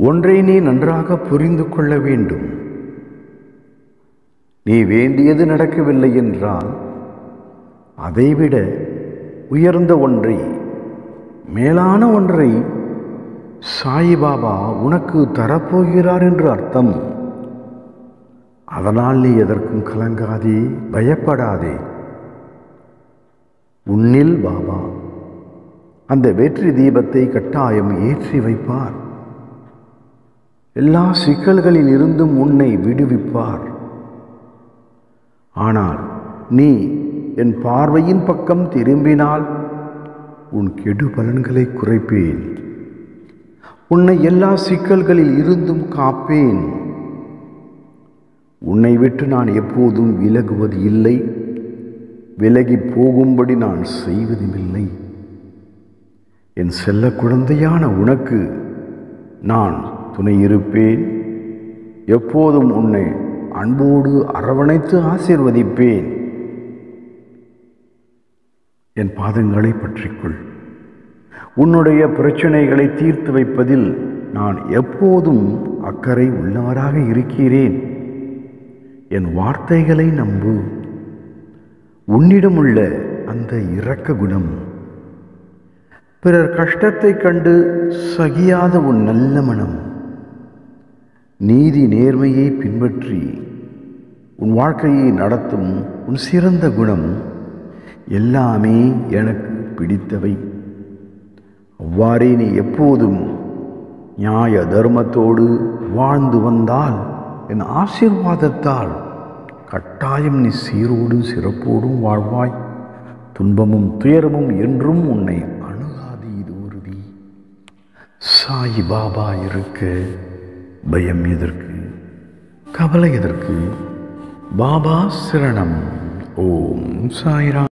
ஒன்றை நீ நன்றாக புரிந்து கொள்ள வேண்டும் நீ வேண்டியது நடக்கவில்லை என்றால் அதைவிட உயர்ந்த ஒன்றை மேலான ஒன்றை சாயிபாபா உனக்கு தரப்போகிறார் என்று அர்த்தம் அதனால் நீ எதற்கும் கலங்காதே பயப்படாதே உன்னில் பாபா அந்த வெற்றி தீபத்தை கட்டாயம் ஏற்றி வைப்பார் எல்லா சிக்கல்களில் இருந்தும் உன்னை விடுவிப்பார் ஆனால் நீ என் பார்வையின் பக்கம் திரும்பினால் உன் கெடு பலன்களை குறைப்பேன் உன்னை எல்லா சிக்கல்களில் இருந்தும் காப்பேன் உன்னை விட்டு நான் எப்போதும் விலகுவது இல்லை விலகி போகும்படி நான் செய்வதுமில்லை என் செல்ல குழந்தையான உனக்கு நான் துணை இருப்பேன் எப்போதும் உன்னை அன்போடு அரவணைத்து ஆசீர்வதிப்பேன் என் பாதங்களை பற்றிக்கொள் உன்னுடைய பிரச்சனைகளை தீர்த்து வைப்பதில் நான் எப்போதும் அக்கறை உள்ளவராக இருக்கிறேன் என் வார்த்தைகளை நம்பு உன்னிடமுள்ள அந்த இரக்க குணம் பிறர் கஷ்டத்தைக் கண்டு சகியாத உன் நல்ல மனம் நீதி நேர்மையை பின்பற்றி உன் வாழ்க்கையை நடத்தும் உன் சிறந்த குணம் எல்லாமே எனக்கு பிடித்தவை அவ்வாறே நீ எப்போதும் நியாய தர்மத்தோடு வாழ்ந்து வந்தால் என் ஆசீர்வாதத்தால் கட்டாயம் நீ சீரோடும் சிறப்போடும் வாழ்வாய் துன்பமும் துயரமும் என்றும் உன்னை அணுகாது இது உறுதி சாய் பாபா இருக்க பயம் எதற்கு கவலை எதற்கு பாபா சரணம் ஓம் சாய்ராம்